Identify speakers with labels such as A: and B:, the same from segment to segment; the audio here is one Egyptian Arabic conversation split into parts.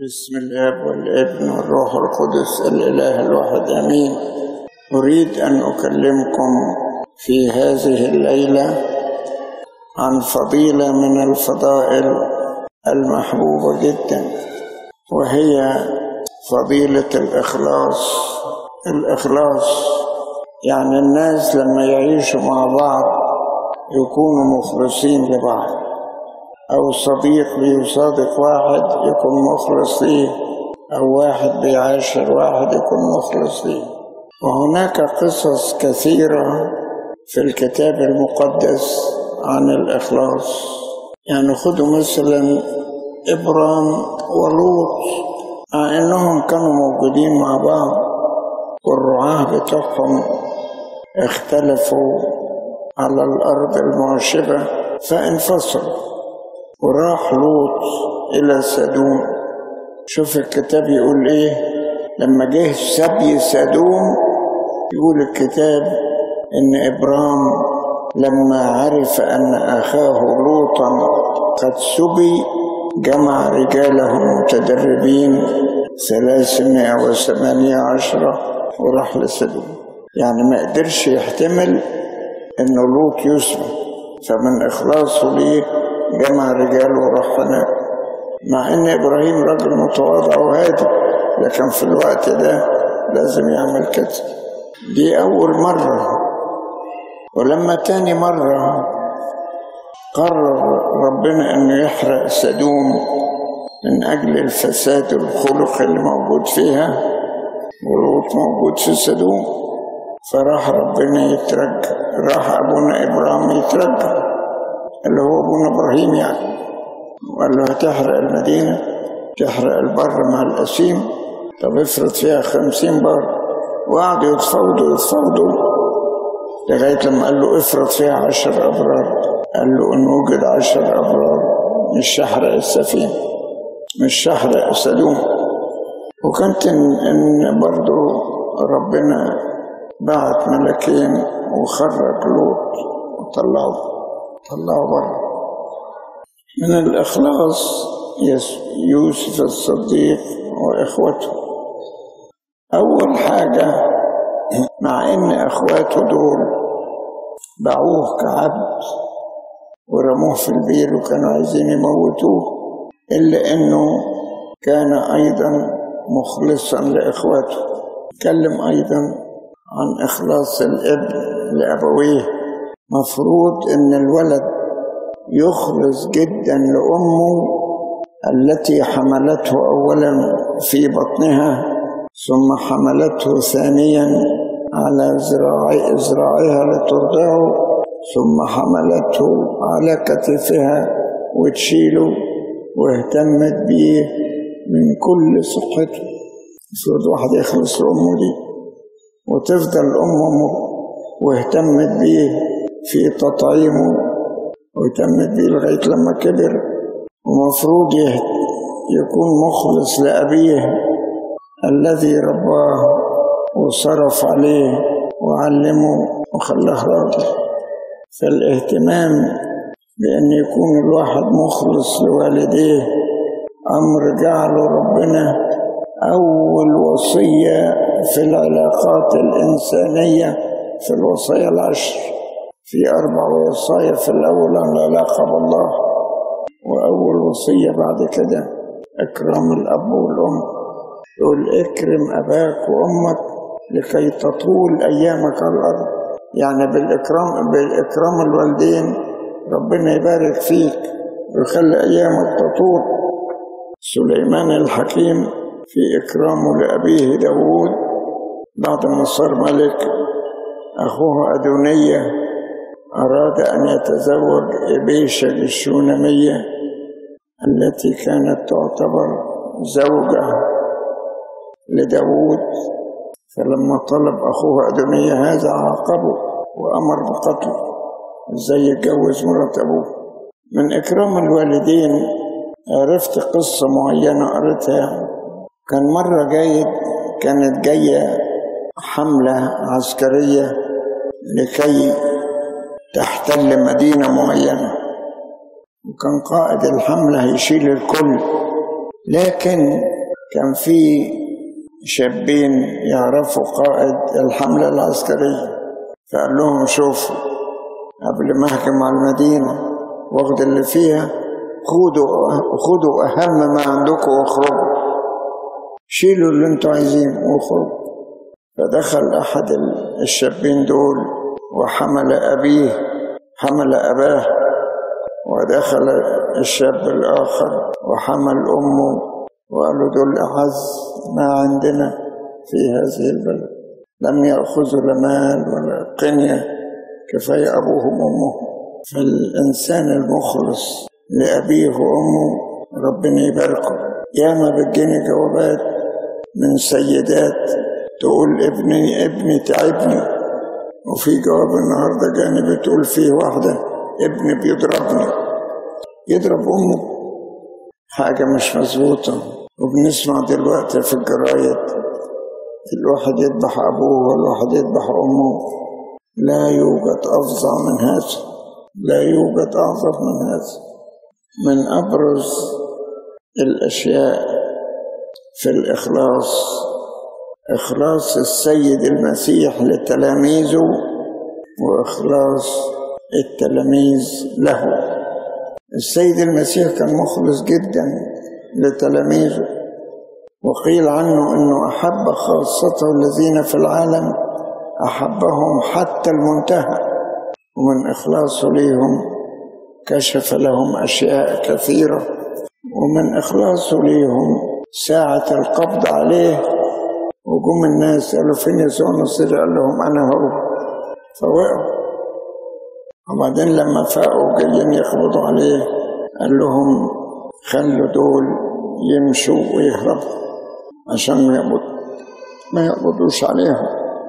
A: بسم الاب والابن والروح القدس الاله الواحد امين اريد ان اكلمكم في هذه الليله عن فضيله من الفضائل المحبوبه جدا وهي فضيله الاخلاص الاخلاص يعني الناس لما يعيشوا مع بعض يكونوا مخلصين لبعض أو صديق بيصادق واحد يكون مخلص ليه أو واحد بيعاشر واحد يكون مخلص ليه وهناك قصص كثيرة في الكتاب المقدس عن الإخلاص يعني خذوا مثلا إبرام ولوط مع إنهم كانوا موجودين مع بعض والرعاة بتوعهم اختلفوا على الأرض المعشبة فانفصلوا وراح لوط إلى سدوم شوف الكتاب يقول إيه لما جه سبي سدوم يقول الكتاب إن إبرام لما عرف أن أخاه لوطا قد سبي جمع رجاله متدربين ثلاثمائة وثمانية عشرة وراح لسدوم يعني ما قدرش يحتمل إنه لوط يسبي فمن إخلاصه ليه جمع رجال وراح هناك مع ان ابراهيم رجل متواضع وهادي لكن في الوقت ده لازم يعمل كده دي اول مرة ولما تاني مرة قرر ربنا انه يحرق سدوم من اجل الفساد الخلق اللي موجود فيها ولوط موجود في سدوم فراح ربنا يترجى راح ابونا ابراهيم يترجى اللي هو ابونا ابراهيم يعني وقال له هتحرق المدينة تحرق البر مع الأسيم طب افرض فيها خمسين بر وقعدوا يتفاوضوا يتفاوضوا لغاية لما قال له افرض فيها عشر أبرار قال له إن وجد عشر أبرار مش هحرق السفينة مش هحرق سدوم وكانت إن, إن برضو ربنا بعت ملكين وخرج لوط وطلعوه طلعوا بره من الإخلاص يوسف الصديق وإخوته أول حاجة مع إن إخواته دول باعوه كعبد ورموه في البير وكانوا عايزين يموتوه إلا إنه كان أيضا مخلصا لإخواته تكلم أيضا عن إخلاص الابن لأبويه مفروض ان الولد يخلص جدا لامه التي حملته اولا في بطنها ثم حملته ثانيا على ذراعي ذراعها لترضعه ثم حملته على كتفها وتشيله واهتمت به من كل صحته المفروض واحد يخلص لأمه دي وتفضل أمه واهتمت به في تطعيمه واهتمت بيه لغاية لما كبر ومفروض يكون مخلص لأبيه الذي رباه وصرف عليه وعلمه وخلاه راجل فالاهتمام بأن يكون الواحد مخلص لوالديه أمر جعله ربنا أول وصية في العلاقات الإنسانية في الوصايا العشر في أربع وصايا في الأول عن العلاقة بالله وأول وصية بعد كده إكرام الأب والأم يقول اكرم أباك وأمك لكي تطول أيامك على الأرض يعني بالإكرام بالإكرام الوالدين ربنا يبارك فيك ويخلي أيامك تطول سليمان الحكيم في إكرامه لأبيه داود بعد ما صار ملك أخوه أدونية أراد أن يتزوج إبيشة الشونمية التي كانت تعتبر زوجة لداود فلما طلب أخوه أدونية هذا عاقبه وأمر بقتله ازاي يتجوز مرات أبوه من إكرام الوالدين عرفت قصة معينة قريتها كان مرة جاي كانت جاية حملة عسكرية لكي تحتل مدينة معينة وكان قائد الحملة هيشيل الكل لكن كان في شابين يعرفوا قائد الحملة العسكرية فقال لهم شوفوا قبل ما اهجم على المدينة واخد اللي فيها خدوا خدوا أهم ما عندكم واخرجوا شيلوا اللي انتوا عايزينه واخرجوا فدخل أحد الشابين دول وحمل أبيه حمل أباه ودخل الشاب الآخر وحمل أمه وقالوا دول أعز ما عندنا في هذه البلد لم يأخذوا لا مال ولا قنية كفاية أبوهم وأمهم فالإنسان المخلص لأبيه وأمه ربنا يباركه ياما بتجيني جوابات من سيدات تقول ابني ابني تعبني وفي جواب النهارده جاني بتقول فيه واحدة ابني بيضربني يضرب أمه حاجة مش مظبوطة وبنسمع دلوقتي في الجرايد الواحد يذبح أبوه والواحد يذبح أمه لا يوجد أفظع من هذا لا يوجد أعظم من هذا من أبرز الأشياء في الإخلاص إخلاص السيد المسيح لتلاميذه وإخلاص التلاميذ له السيد المسيح كان مخلص جدا لتلاميذه وقيل عنه انه احب خاصته الذين في العالم احبهم حتى المنتهى ومن اخلاصه ليهم كشف لهم اشياء كثيره ومن اخلاصه ليهم ساعه القبض عليه وجم الناس قالوا فين يسوع النصيري قال لهم انا هو فوقعوا وبعدين لما فاقوا جايين يقبضوا عليه قال لهم خلوا دول يمشوا ويهربوا عشان ما يقبض ما يقبضوش عليهم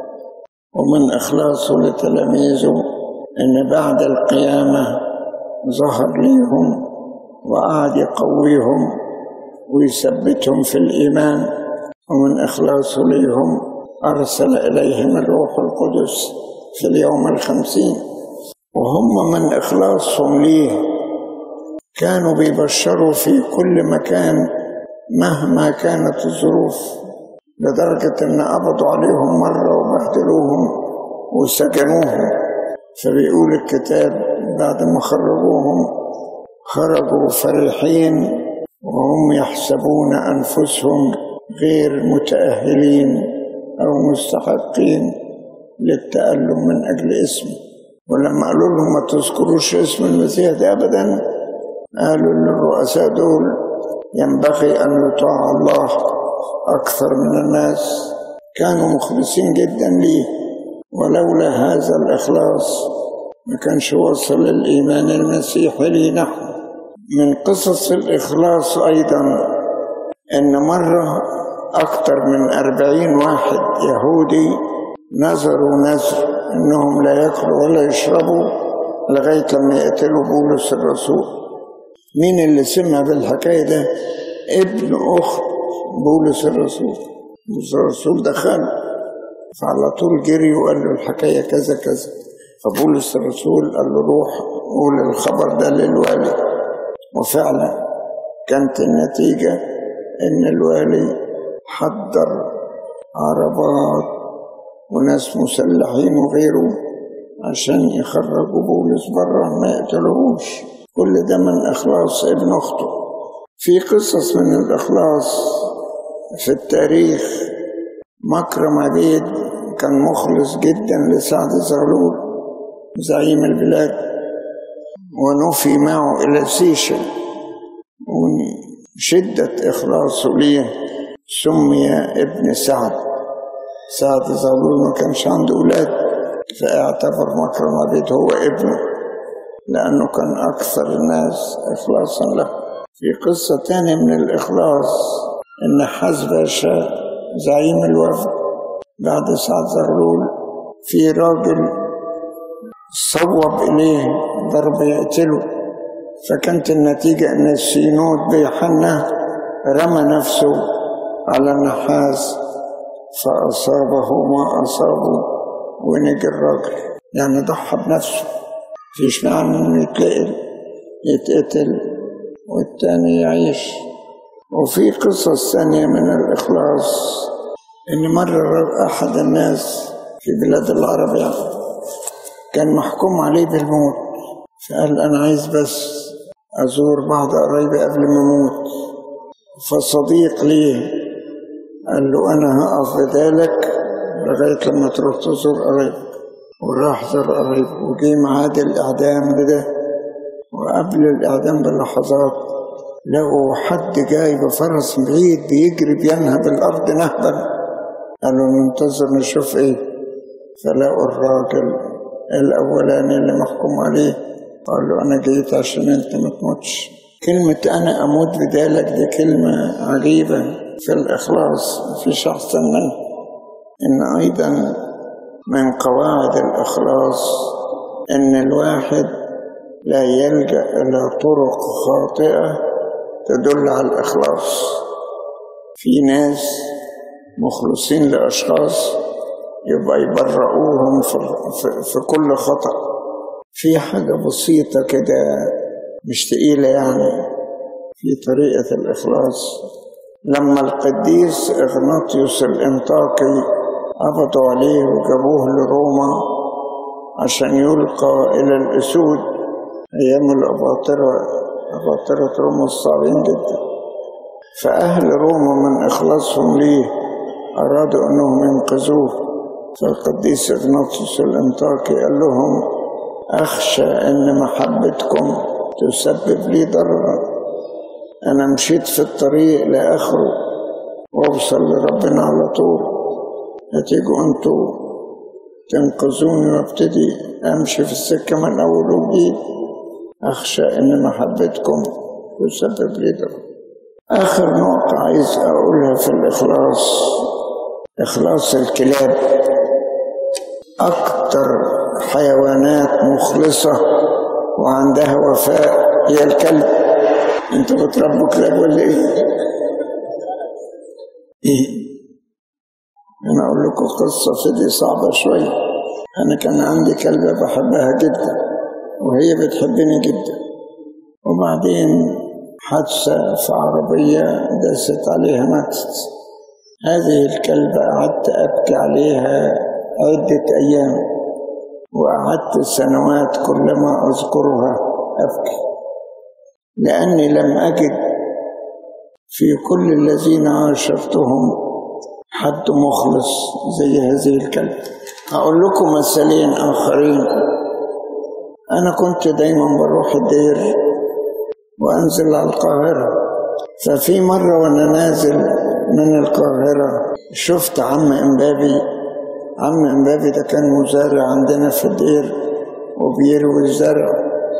A: ومن إخلاصه لتلاميذه إن بعد القيامة ظهر ليهم وقعد يقويهم ويثبتهم في الإيمان ومن إخلاصه ليهم أرسل إليهم الروح القدس في اليوم الخمسين وهم من إخلاصهم ليه كانوا بيبشروا في كل مكان مهما كانت الظروف لدرجة إن قبضوا عليهم مرة وبهدلوهم وسجنوهم فبيقول الكتاب بعد ما خرجوهم خرجوا فرحين وهم يحسبون أنفسهم غير متأهلين أو مستحقين للتألم من أجل اسمه ولما قالوا لهم ما تذكروش اسم المسيح ده أبدا قالوا للرؤساء دول ينبغي أن يطاع الله أكثر من الناس كانوا مخلصين جدا ليه ولولا هذا الإخلاص ما كانش وصل الإيمان المسيحي لي نحن من قصص الإخلاص أيضا إن مرة أكثر من أربعين واحد يهودي نذروا نذر إنهم لا يأكلوا ولا يشربوا لغاية لما يقتلوا بولس الرسول مين اللي سمع بالحكاية ده ابن أخت بولس الرسول بولس الرسول دخل فعلى طول جري وقال له الحكاية كذا كذا فبولس الرسول قال له روح قول الخبر ده للوالي وفعلا كانت النتيجة إن الوالي حضر عربات وناس مسلحين وغيره عشان يخرجوا بولس بره ما يقتلوهوش كل ده من إخلاص ابن أخته في قصص من الإخلاص في التاريخ مكرم عبيد كان مخلص جدا لسعد زغلول زعيم البلاد ونفي معه إلى سيشل وشدة إخلاصه ليه سمي ابن سعد سعد زغلول ما كانش عنده أولاد فاعتبر مكرم عبيد هو ابنه لأنه كان أكثر الناس إخلاصا له في قصة تانية من الإخلاص إن حزبشة زعيم الوفد بعد سعد زغلول في راجل صوب إليه ضرب يقتله فكانت النتيجة إن السينود بيحنى رمى نفسه على النحاس فأصابه ما أصابه ونجي الراجل يعني ضحى بنفسه فيش معنى إنه يتقتل يتقتل والتاني يعيش وفي قصص ثانية من الإخلاص إن مرة أحد الناس في بلاد العرب يعني كان محكوم عليه بالموت فقال أنا عايز بس أزور بعض قرايبي قبل ما أموت فصديق ليه قال له أنا هقف بدالك لغاية لما تروح تزور قرايبك وراح زار قرايبه وجي ميعاد الإعدام ده وقبل الإعدام بلحظات لقوا حد جاي بفرس بعيد بيجري بينهب الأرض نهبا قالوا ننتظر نشوف إيه فلقوا الراجل الأولاني اللي محكوم عليه قال له أنا جيت عشان أنت ما تموتش كلمة أنا أموت بدالك دي كلمة عجيبة في الإخلاص مفيش أحسن منها إن أيضا من قواعد الإخلاص إن الواحد لا يلجأ إلى طرق خاطئة تدل على الإخلاص في ناس مخلصين لأشخاص يبقى يبرؤوهم في, في, في كل خطأ في حاجة بسيطة كده مش تقيلة يعني في طريقة الإخلاص لما القديس إغناطيوس الإنطاكي قبضوا عليه وجابوه لروما عشان يلقى إلى الأسود أيام الأباطرة أباطرة روما الصعبين جدا فأهل روما من إخلاصهم ليه أرادوا أنهم ينقذوه فالقديس إغناطيوس الإنطاكي قال لهم أخشى أن محبتكم تسبب لي ضررا أنا مشيت في الطريق لآخره وأوصل لربنا على طول هتيجوا أنتوا تنقذوني وابتدي أمشي في السكة من أول وجديد أخشى أن محبتكم تسبب لي ضرر آخر نقطة عايز أقولها في الإخلاص إخلاص الكلاب أكتر حيوانات مخلصة وعندها وفاء هي الكلب انتوا بتربوا كلاب ولا ايه؟ ايه؟ انا اقول لكم قصة في دي صعبة شوية انا كان عندي كلبة بحبها جدا وهي بتحبني جدا وبعدين حادثة في عربية دست عليها ماتت هذه الكلبة قعدت أبكي عليها عدة أيام وقعدت سنوات كلما أذكرها أبكي لأني لم أجد في كل الذين عاشرتهم حد مخلص زي هذه الكلمة هقول لكم مثالين آخرين أنا كنت دايما بروح الدير وأنزل على القاهرة ففي مرة وأنا نازل من القاهرة شفت عم إمبابي عم إمبابي ده كان مزارع عندنا في الدير وبيروي الزرع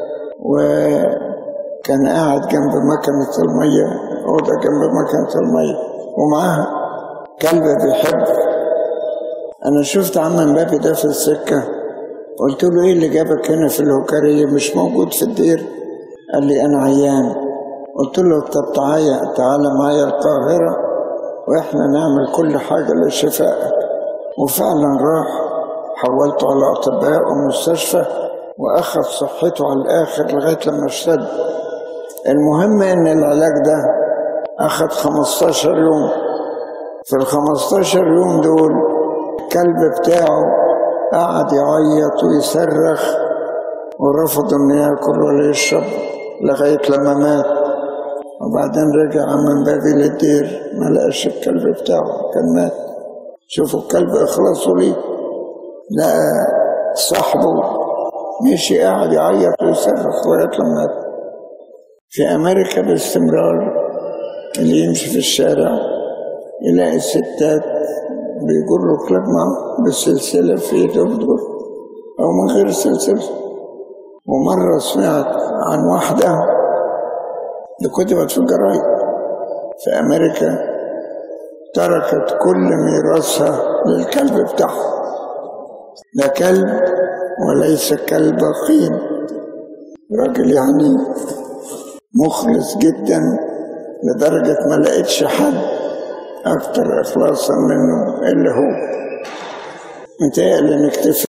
A: وكان قاعد جنب مكنة المية أوضة جنب مكنة المية ومعاها كلب بيحب أنا شفت عم إمبابي ده في السكة قلت له إيه اللي جابك هنا في الهوكرية مش موجود في الدير قال لي أنا عيان قلت له طب تعالى تعالى معايا القاهرة وإحنا نعمل كل حاجة لشفائك وفعلا راح حولته على أطباء ومستشفى وأخذ صحته على الآخر لغاية لما اشتد المهم إن العلاج ده أخذ 15 يوم في ال 15 يوم دول الكلب بتاعه قعد يعيط ويصرخ ورفض إنه ياكل ولا يشرب لغاية لما مات وبعدين رجع من بابي للدير ما لقاش الكلب بتاعه كان مات شوفوا الكلب إخلاصه ليه لقى صاحبه مشي قاعد يعيط ويصرخ لغاية لما مات في أمريكا باستمرار اللي يمشي في الشارع يلاقي الستات بيجروا كلاب معه بالسلسلة في ايده بتجر أو من غير السلسلة ومرة سمعت عن واحدة اللي كتبت في الجرايد في أمريكا تركت كل ميراثها للكلب بتاعها ده كلب وليس كلب قيم راجل يعني مخلص جدا لدرجة ما لقيتش حد أكتر إخلاصا منه اللي هو متهيألي نكتفي